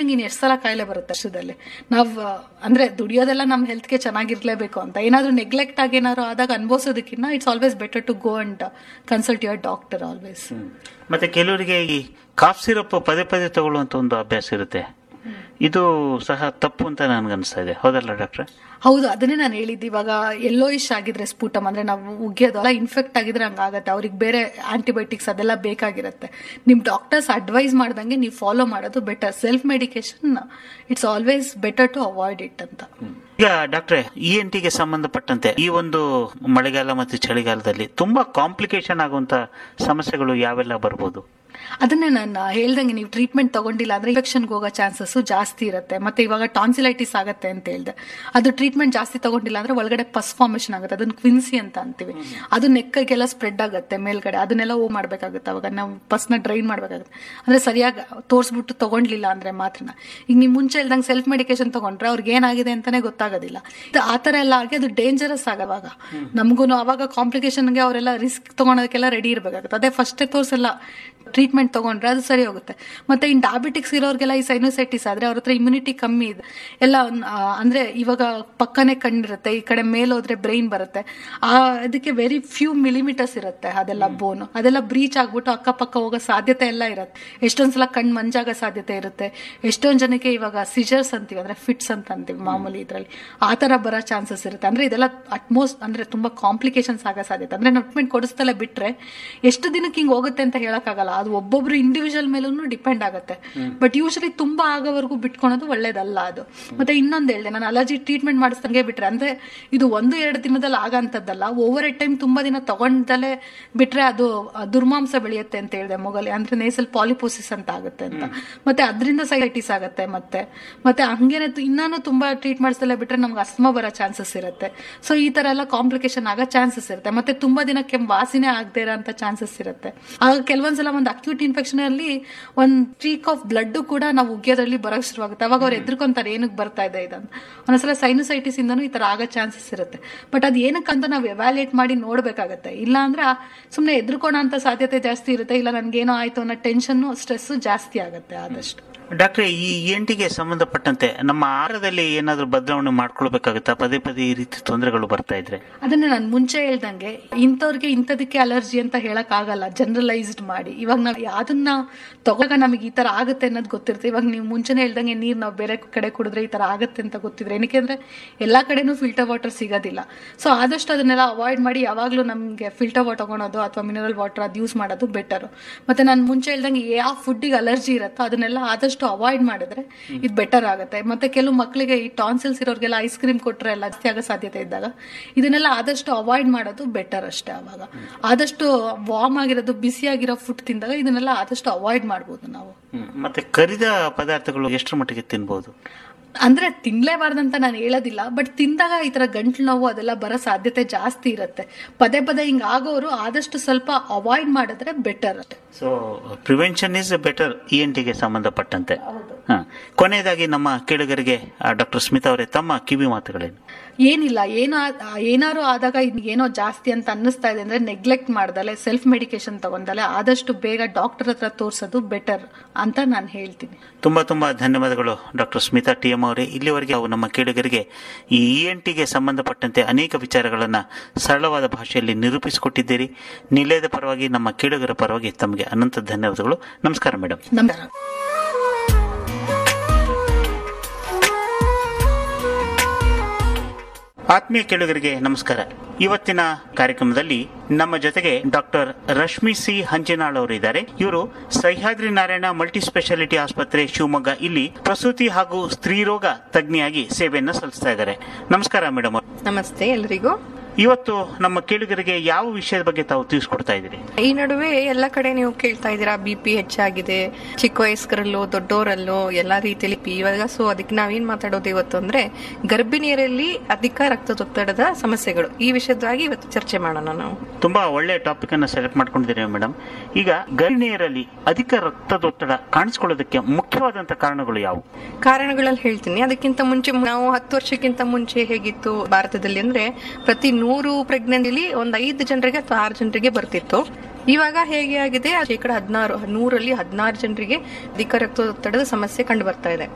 ನಿಂಗೆ ಇನ್ನು ಎಷ್ಟು ಸಲ ಕಾಯಿಲೆ ಬರುತ್ತೆ ವರ್ಷದಲ್ಲಿ ನಾವು ಅಂದ್ರೆ ದುಡಿಯೋದೆಲ್ಲ ನಮ್ಮ ಹೆಲ್ತ್ಗೆ ಚೆನ್ನಾಗಿರ್ಲೇಬೇಕು ಅಂತ ಏನಾದ್ರೂ ನೆಗ್ಲೆಕ್ಟ್ ಆಗಿ ಏನಾದ್ರು ಆದಾಗ ಅನುಭವಿಸೋದಕ್ಕಿಂತ it's always better to go and consult your doctor always ಮತ್ತೆ ಕೆಲವರಿಗೆ ಈ ಕಾಫ್ ಸಿರಪ್ ಪದೇ ಪದೇ ತಗೊಳ್ಳುವಂತ ಒಂದು ಅಭ್ಯಾಸ ಇರುತ್ತೆ ಇದು ಸಹ ತಪ್ಪು ಅಂತ ನನ್ಗನ್ಸ್ತಾ ಇದೆ ಹೌದಲ್ಲ ಡಾಕ್ಟ್ರೆ ಹೌದು ಅದನ್ನೇ ನಾನು ಹೇಳಿದ್ದು ಇವಾಗ ಎಲ್ಲೋ ಇಶ್ ಆಗಿದ್ರೆ ಸ್ಫುಟಮ್ ಅಂದ್ರೆ ನಾವು ಉಗಿಯೋದು ಅಲ್ಲ ಇನ್ಫೆಕ್ಟ್ ಆಗಿದ್ರೆ ಹಂಗಾಗತ್ತೆ ಅವ್ರಿಗೆ ಬೇರೆ ಆಂಟಿಬಯೋಟಿಕ್ಸ್ ಅದೆಲ್ಲ ಬೇಕಾಗಿರುತ್ತೆ ನಿಮ್ ಡಾಕ್ಟರ್ಸ್ ಅಡ್ವೈಸ್ ಮಾಡ್ದಂಗೆ ನೀವು ಫಾಲೋ ಮಾಡೋದು better self medication it's always better to avoid it ಅಂತ ಈಗ ಡಾಕ್ಟ್ರೆ ಇ ಎನ್ ಟಿಗೆ ಸಂಬಂಧಪಟ್ಟಂತೆ ಈ ಒಂದು ಮಳೆಗಾಲ ಮತ್ತು ಚಳಿಗಾಲದಲ್ಲಿ ತುಂಬಾ ಕಾಂಪ್ಲಿಕೇಶನ್ ಆಗುವಂತ ಸಮಸ್ಯೆಗಳು ಯಾವೆಲ್ಲ ಬರ್ಬೋದು ಅದನ್ನೇ ನಾನು ಹೇಳ್ದಂಗೆ ನೀವು ಟ್ರೀಟ್ಮೆಂಟ್ ತಗೊಂಡಿಲ್ಲ ಅಂದ್ರೆ ಇನ್ಫೆಕ್ಷನ್ಗೆ ಹೋಗೋ ಚಾನ್ಸಸ್ ಜಾಸ್ತಿ ಇರುತ್ತೆ ಮತ್ತೆ ಇವಾಗ ಟಾನ್ಸಿಲೈಟಿಸ್ ಆಗುತ್ತೆ ಅಂತ ಹೇಳ್ದೆ ಅದು ಟ್ರೀಟ್ಮೆಂಟ್ ಜಾಸ್ತಿ ತಗೊಂಡಿಲ್ಲ ಅಂದ್ರೆ ಒಳಗಡೆ ಪಸ್ ಫಾರ್ಮೇಶನ್ ಆಗುತ್ತೆ ಅದನ್ನ ಕ್ವಿನ್ಸಿ ಅಂತ ಅಂತೀವಿ ಅದು ನೆಕ್ಗೆಲ್ಲ ಸ್ಪ್ರೆಡ್ ಆಗುತ್ತೆ ಮೇಲ್ಗಡೆ ಅದನ್ನೆಲ್ಲ ಹೋಗಿ ಮಾಡ್ಬೇಕಾಗುತ್ತೆ ಅವಾಗ ನಾವು ಪಸ್ನ ಡ್ರೈನ್ ಮಾಡ್ಬೇಕಾಗುತ್ತೆ ಅಂದ್ರೆ ಸರಿಯಾಗಿ ತೋರಿಸ್ಬಿಟ್ಟು ತಗೊಂಡ್ಲಿಲ್ಲ ಅಂದ್ರೆ ಮಾತ್ರನ ಈಗ ನೀವು ಮುಂಚೆ ಹೇಳ್ದಂಗೆ ಸೆಲ್ಫ್ ಮೆಡಿಕೇಶನ್ ತಗೊಂಡ್ರೆ ಅವ್ರಿಗೆ ಏನಾಗಿದೆ ಅಂತಾನೆ ಗೊತ್ತಾಗೋದಿಲ್ಲ ಇದು ಆ ತರ ಎಲ್ಲ ಆಗಿ ಅದು ಡೇಂಜರಸ್ ಆಗವಾಗ ನಮಗೂ ಅವಾಗ ಕಾಂಪ್ಲಿಕೇಶನ್ಗೆ ಅವರೆಲ್ಲ ರಿಸ್ಕ್ ತಗೊಳೋದಕ್ಕೆಲ್ಲ ರೆಡಿ ಇರಬೇಕಾಗುತ್ತೆ ಅದೇ ಫಸ್ಟೇ ತೋರಿಸಲ್ಲ ಟ್ರೀಟ್ಮೆಂಟ್ ತಗೊಂಡ್ರೆ ಅದು ಸರಿ ಹೋಗುತ್ತೆ ಮತ್ತೆ ಇನ್ ಡಯಾಬಿಟಿಕ್ಸ್ ಇರೋರಿಗೆಲ್ಲ ಈ ಸೈನೋಸೈಟಿಸ್ ಆದ್ರೆ ಅವ್ರ ಹತ್ರ ಇಮ್ಯುನಿಟಿ ಕಮ್ಮಿ ಇದೆ ಎಲ್ಲ ಆ, ಅಂದ್ರೆ ಇವಾಗ ಪಕ್ಕನೆ ಕಣ್ಣಿರುತ್ತೆ ಈ ಕಡೆ ಮೇಲ್ ಹೋದ್ರೆ ಬ್ರೈನ್ ಬರುತ್ತೆ ಆ ಅದಕ್ಕೆ ವೆರಿ ಫ್ಯೂ ಮಿಲಿಮೀಟರ್ಸ್ ಇರುತ್ತೆ ಅದೆಲ್ಲ ಬೋನ್ ಅದೆಲ್ಲ ಬ್ರೀಚ್ ಆಗ್ಬಿಟ್ಟು ಅಕ್ಕಪಕ್ಕ ಹೋಗೋ ಸಾಧ್ಯತೆ ಎಲ್ಲ ಇರುತ್ತೆ ಎಷ್ಟೊಂದ್ಸಲ ಕಣ್ ಮಂಜಾಗೋ ಸಾಧ್ಯತೆ ಇರುತ್ತೆ ಎಷ್ಟೊಂದ್ ಜನಕ್ಕೆ ಇವಾಗ ಸಿಜರ್ಸ್ ಅಂತೀವಿ ಅಂದ್ರೆ ಫಿಟ್ಸ್ ಅಂತ ಅಂತೀವಿ ಮಾಮೂಲಿ ಇದ್ರಲ್ಲಿ ಆ ತರ ಬರೋ ಚಾನ್ಸಸ್ ಇರುತ್ತೆ ಅಂದ್ರೆ ಇದೆಲ್ಲ ಅಟ್ಮೋಸ್ಟ್ ಅಂದ್ರೆ ತುಂಬಾ ಕಾಂಪ್ಲಿಕೇಶನ್ಸ್ ಆಗೋ ಸಾಧ್ಯತೆ ಅಂದ್ರೆ ಟ್ರೀಟ್ಮೆಂಟ್ ಕೊಡಿಸ್ತಲೇ ಬಿಟ್ರೆ ಎಷ್ಟು ದಿನಕ್ಕೆ ಹಿಂಗ್ ಹೋಗುತ್ತೆ ಅಂತ ಹೇಳಕ್ಕಾಗಲ್ಲ ಅದು ಒಬ್ಬೊಬ್ರು ಇಂಡಿವಿಜುವಲ್ ಮೇಲೂ ಡಿಪೆಂಡ್ ಆಗುತ್ತೆ ಬಟ್ ಯೂಶಲಿ ತುಂಬಾ ಆಗೋವರೆಗೂ ಬಿಟ್ಕೊಳೋದು ಒಳ್ಳೇದಲ್ಲ ಅದು ಮತ್ತೆ ಇನ್ನೊಂದು ಹೇಳಿದೆ ನಾನು ಅಲರ್ಜಿ ಟ್ರೀಟ್ಮೆಂಟ್ ಮಾಡಿಸ್ದಂಗೆ ಬಿಟ್ರೆ ಅಂದ್ರೆ ಇದು ಒಂದು ಎರಡು ದಿನದಲ್ಲಿ ಆಗಂತದ್ದಲ್ಲ ಓವರ್ ಎ ಟೈಮ್ ತುಂಬಾ ದಿನ ತಗೊಂಡಲ್ಲೇ ಬಿಟ್ರೆ ಅದು ಆ, ದುರ್ಮಾಂಸ ಬೆಳೆಯುತ್ತೆ ಅಂತ ಹೇಳಿದೆ ಮೊಗಲಿ ಅಂದ್ರೆ ನೇಸಲ್ ಪಾಲಿಪೋಸಿಸ್ ಅಂತ ಆಗುತ್ತೆ ಅಂತ ಮತ್ತೆ ಅದರಿಂದ ಸೈಟೈಟಿಸ್ ಆಗುತ್ತೆ ಮತ್ತೆ ಮತ್ತೆ ಹಂಗೇನೆ ತು- ಇನ್ನೂ ತುಂಬಾ ಟ್ರೀಟ್ ಮಾಡಿಸಲೇ ಬಿಟ್ರೆ ನಮ್ಗೆ ಅಸ್ಮ ಬರೋ ಚಾನ್ಸಸ್ ಇರುತ್ತೆ ಸೊ ಈ ತರ ಎಲ್ಲ ಕಾಂಪ್ಲಿಕೇಶನ್ ಆಗೋ ಚಾನ್ಸಸ್ ಇರುತ್ತೆ ಮತ್ತೆ ತುಂಬಾ ದಿನ ಕೆಮ್ಮು ವಾಸಿನೇ ಆಗದೆ ಇರೋಂಥ ಚಾನ್ಸಸ್ ಇರುತ್ತೆ ಆಗ ಕೆಲವೊಂದ್ಸಲ ಒಂದು ಅಕ್ಯೂಟ್ ಇನ್ಫೆಕ್ಷನ್ ಅಲ್ಲಿ ಒಂದ್ ಸ್ಟ್ರೀಕ್ ಆಫ್ ಬ್ಲಡ್ ಕೂಡ ನಾವು ಉಗಿಯೋದ್ರಲ್ಲಿ ಬರೋಕ್ ಶುರುವಾಗುತ್ತೆ ಅವಾಗ ಅವ್ರು ಎದ್ರುಕೊಂತಾರೆ ಏನಕ್ಕೆ ಬರ್ತಾ ಇದೆ ಇದಂತ ಒಂದೊಂದ್ಸಲ ಸೈನಸೈಟಿಸ್ ಇಂದನೂ ಈ ತರ ಆಗೋ ಚಾನ್ಸಸ್ ಇರುತ್ತೆ ಬಟ್ ಅದು ಏನಕ್ಕಂತ ನಾವು ಎವ್ಯಾಲ್ಯೂಯೇಟ್ ಮಾಡಿ ನೋಡ್ಬೇಕಾಗತ್ತೆ ಇಲ್ಲ ಅಂದ್ರೆ ಸುಮ್ಮನೆ ಎದ್ರುಕೋಣ ಅಂತ ಸಾಧ್ಯತೆ ಜಾಸ್ತಿ ಇರುತ್ತೆ ಇಲ್ಲ ನನ್ಗೇನೋ ಆಯ್ತು ಅನ್ನೋ ಟೆನ್ಷನ್ ಸ್ಟ್ರೆಸ್ ಜಾಸ್ತಿ ಆಗುತ್ತೆ ಆದಷ್ಟು ಡಾಕ್ಟ್ರೆ ಈ ಎಂಟಿಗೆ ಸಂಬಂಧಪಟ್ಟಂತೆ ನಮ್ಮ ಆಹಾರದಲ್ಲಿ ಏನಾದ್ರೂ ಬದಲಾವಣೆ ಮಾಡ್ಕೊಳ್ಬೇಕಾಗುತ್ತಾ ಪದೇ ಪದೇ ಈ ರೀತಿ ತೊಂದರೆಗಳು ಬರ್ತಾ ಇದ್ರೆ ಅದನ್ನ ನಾನು ಮುಂಚೆ ಹೇಳ್ದಂಗೆ ಇಂಥವ್ರಿಗೆ ಇಂಥದಕ್ಕೆ ಅಲರ್ಜಿ ಅಂತ ಹೇಳಕ್ ಆಗಲ್ಲ ಜನರಲೈಸ್ಡ್ ಮಾಡಿ ಇವಾಗ ನಾವು ಯಾವ್ದನ್ನ ತಗೋಗ ನಮಗೆ ಈ ತರ ಆಗುತ್ತೆ ಅನ್ನೋದು ಗೊತ್ತಿರುತ್ತೆ ಇವಾಗ ನೀವು ಮುಂಚೆನೆ ಹೇಳ್ದಂಗೆ ನೀರ್ ನಾವು ಬೇರೆ ಕಡೆ ಕುಡಿದ್ರೆ ಈ ತರ ಆಗುತ್ತೆ ಅಂತ ಗೊತ್ತಿದ್ರೆ ಏನಕ್ಕೆ ಅಂದ್ರೆ ಎಲ್ಲಾ ಕಡೆನೂ ಫಿಲ್ಟರ್ ವಾಟರ್ ಸಿಗೋದಿಲ್ಲ ಸೊ ಆದಷ್ಟು ಅದನ್ನೆಲ್ಲ ಅವಾಯ್ಡ್ ಮಾಡಿ ಯಾವಾಗ್ಲೂ ನಮ್ಗೆ ಫಿಲ್ಟರ್ ವಾಟರ್ ತಗೊಳೋದು ಅಥವಾ ಮಿನರಲ್ ವಾಟರ್ ಅದು ಯೂಸ್ ಮಾಡೋದು ಬೆಟರ್ ಮತ್ತೆ ನಾನು ಮುಂಚೆ ಹೇಳ್ದಂಗೆ ಯಾವ ಫುಡ್ಡಿಗೆ ಅಲರ್ಜಿ ಇರುತ್ತೋ ಅದನ್ನೆಲ್ಲ ಆದಷ್ಟು ಅವಾಯ್ಡ್ ಮಾಡಿದ್ರೆ ಇದು ಬೆಟರ್ ಆಗುತ್ತೆ ಮತ್ತೆ ಕೆಲವು ಮಕ್ಕಳಿಗೆ ಈ ಟಾನ್ಸಿಲ್ಸ್ ಇರೋರಿಗೆಲ್ಲ ಐಸ್ ಕ್ರೀಮ್ ಕೊಟ್ರೆ ಎಲ್ಲ ಜಾಸ್ತಿ ಆಗೋ ಸಾಧ್ಯತೆ ಇದ್ದಾಗ ಇದನ್ನೆಲ್ಲ ಆದಷ್ಟು ಅವಾಯ್ಡ್ ಮಾಡೋದು ಬೆಟರ್ ಅಷ್ಟೇ ಅವಾಗ ಆದಷ್ಟು ವಾರ್ಮ್ ಆಗಿರೋದು ಬಿಸಿಯಾಗಿರೋ ಫುಡ್ ತಿಂದಾಗ ಇದನ್ನೆಲ್ಲ ಆದಷ್ಟು ಅವಾಯ್ಡ್ ಮಾಡ್ಬೋದು ನಾವು ಮತ್ತೆ ಕರಿದ ಪದಾರ್ಥಗಳು ಎಷ್ಟರ ಮಟ್ಟಿಗೆ ತಿನ್ಬಹುದು ಅಂದ್ರೆ ತಿನ್ಲೇಬಾರ್ದಂತ ನಾನು ಹೇಳೋದಿಲ್ಲ ಬಟ್ ತಿಂದಾಗ ಈ ತರ ಗಂಟ್ಲು ನೋವು ಅದೆಲ್ಲ ಬರೋ ಸಾಧ್ಯತೆ ಜಾಸ್ತಿ ಇರುತ್ತೆ ಪದೇ ಪದೇ ಹಿಂಗ್ ಆಗೋರು ಆದಷ್ಟು ಸ್ವಲ್ಪ ಅವಾಯ್ಡ್ ಮಾಡಿದ್ರೆ better so prevention is better E N ಟಿಗೆ ಸಂಬಂಧಪಟ್ಟಂತೆ ಹ. ಕೊನೆಯದಾಗಿ ನಮ್ಮ ಕೇಳುಗರಿಗೆ ಡಾಕ್ಟರ್ ಸ್ಮಿತಾ ಅವರೇ ತಮ್ಮ ಕಿವಿ ಮಾತುಗಳೇನು ಏನಿಲ್ಲ ಏನೋ ಆ- ಏನಾರು ಆದಾಗ ಇದ್ ಏನೋ ಜಾಸ್ತಿ ಅಂತ ಅನ್ನಿಸ್ತಾ ಇದೆ ಅಂದ್ರೆ ನೆಗ್ಲೆಕ್ಟ್ ಮಾಡ್ದಲೆ ಸೆಲ್ಫ್ ಮೆಡಿಕೇಶನ್ ತಗೊಂಡಲೆ ಆದಷ್ಟು ಬೇಗ ಡಾಕ್ಟರ್ ಹತ್ರ ತೋರ್ಸೋದು ಬೆಟರ್ ಅಂತ ನಾನು ಹೇಳ್ತೀನಿ ತುಂಬಾ ತುಂಬಾ ಧನ್ಯವಾದಗಳು ಡಾಕ್ಟರ್ ಸ್ಮಿತಾ ಟಿ ಎಂ ಅವರೇ ಇಲ್ಲಿವರೆಗೆ ನಾವು ನಮ್ಮ ಕೇಳುಗರಿಗೆ ಈ ಇ ಎನ್ ಟಿಗೆ ಸಂಬಂಧಪಟ್ಟಂತೆ ಅನೇಕ ವಿಚಾರಗಳನ್ನು ಸರಳವಾದ ಭಾಷೆಯಲ್ಲಿ ನಿರೂಪಿಸಿಕೊಟ್ಟಿದ್ದೀರಿ ನಿಲಯದ ಪರವಾಗಿ ನಮ್ಮ ಕೇಳುಗರ ಪರವಾಗಿ ತಮಗೆ ಅನಂತ ಧನ್ಯವಾದಗಳು ನಮಸ್ಕಾರ ಮೇಡಮ್ ನಮಸ್ಕಾರ ಆತ್ಮೀಯ ಕೇಳುಗರಿಗೆ ನಮಸ್ಕಾರ ಇವತ್ತಿನ ಕಾರ್ಯಕ್ರಮದಲ್ಲಿ ನಮ್ಮ ಜೊತೆಗೆ ಡಾಕ್ಟರ್ ರಶ್ಮಿ ಸಿ ಹಂಚಿನಾಳ್ ಅವರು ಇದ್ದಾರೆ ಇವರು ಸಹ್ಯಾದ್ರಿ ನಾರಾಯಣ ಮಲ್ಟಿ ಸ್ಪೆಷಾಲಿಟಿ ಆಸ್ಪತ್ರೆ ಶಿವಮೊಗ್ಗ ಇಲ್ಲಿ ಪ್ರಸೂತಿ ಹಾಗೂ ಸ್ತ್ರೀರೋಗ ತಜ್ಞೆಯಾಗಿ ಸೇವೆಯನ್ನು ಸಲ್ಲಿಸ್ತಾ ಇದ್ದಾರೆ ನಮಸ್ಕಾರ ಮೇಡಮ್ ನಮಸ್ತೆ ಎಲ್ರಿಗೂ ಇವತ್ತು ನಮ್ಮ ಕೇಳುಗರಿಗೆ ಯಾವ ವಿಷಯದ ಬಗ್ಗೆ ತಾವು ತಿಳಿಸ್ಕೊಡ್ತಾ ಇದ್ದೀರಿ ಈ ನಡುವೆ ಎಲ್ಲ ಕಡೆ ನೀವು ಕೇಳ್ತಾ ಇದ್ದೀರಾ ಬಿ ಪಿ ಹೆಚ್ಚಾಗಿದೆ ಚಿಕ್ಕ ವಯಸ್ಕರಲ್ಲೂ ದೊಡ್ಡೋರಲ್ಲೂ ಎಲ್ಲಾ ರೀತಿಯಲ್ಲಿ ಪಿ ಇವಾಗ ಸೊ ಅದಕ್ಕೆ ನಾವೇನ್ ಮಾತಾಡೋದು ಇವತ್ತು ಅಂದ್ರೆ ಗರ್ಭಿಣಿಯರಲ್ಲಿ ಅಧಿಕ ರಕ್ತದೊತ್ತಡದ ಸಮಸ್ಯೆಗಳು ಈ ವಿಷಯವಾಗಿ ಇವತ್ತು ಚರ್ಚೆ ಮಾಡೋಣ ನಾವು ತುಂಬಾ ಒಳ್ಳೆ ಟಾಪಿಕ್ ಅನ್ನ ಸೆಲೆಕ್ಟ್ ಮಾಡ್ಕೊಂಡಿದ್ದೀರಿ ಮೇಡಮ್ ಈಗ ಗರ್ಭಿಣಿಯರಲ್ಲಿ ಅಧಿಕ ರಕ್ತದೊತ್ತಡ ಕಾಣಿಸ್ಕೊಳ್ಳೋದಕ್ಕೆ ಮುಖ್ಯವಾದಂತ ಕಾರಣಗಳು ಯಾವುವು ಕಾರಣಗಳಲ್ಲಿ ಹೇಳ್ತೀನಿ ಅದಕ್ಕಿಂತ ಮುಂಚೆ ನಾವು ಹತ್ತು ವರ್ಷಕ್ಕಿಂತ ಮುಂಚೆ ಹೇಗಿತ್ತು ಭಾರತದಲ್ಲಿ ಅಂದ್ರೆ ಪ್ರತಿ ನೂರು ಪ್ರೆಗ್ನೆಂಟಿಲಿ ಒಂದ್ ಐದು ಜನರಿಗೆ ಅಥವಾ ಆರು ಜನರಿಗೆ ಬರ್ತಿತ್ತು ಇವಾಗ ಹೇಗೆ ಆಗಿದೆ ಶೇಕಡ ಹದಿನಾರು ನೂರಲ್ಲಿ ಹದಿನಾರು ಜನರಿಗೆ ಅಧಿಕ ರಕ್ತದೊತ್ತಡದ ಸಮಸ್ಯೆ ಕಂಡು ಬರ್ತಾ ಇದೆ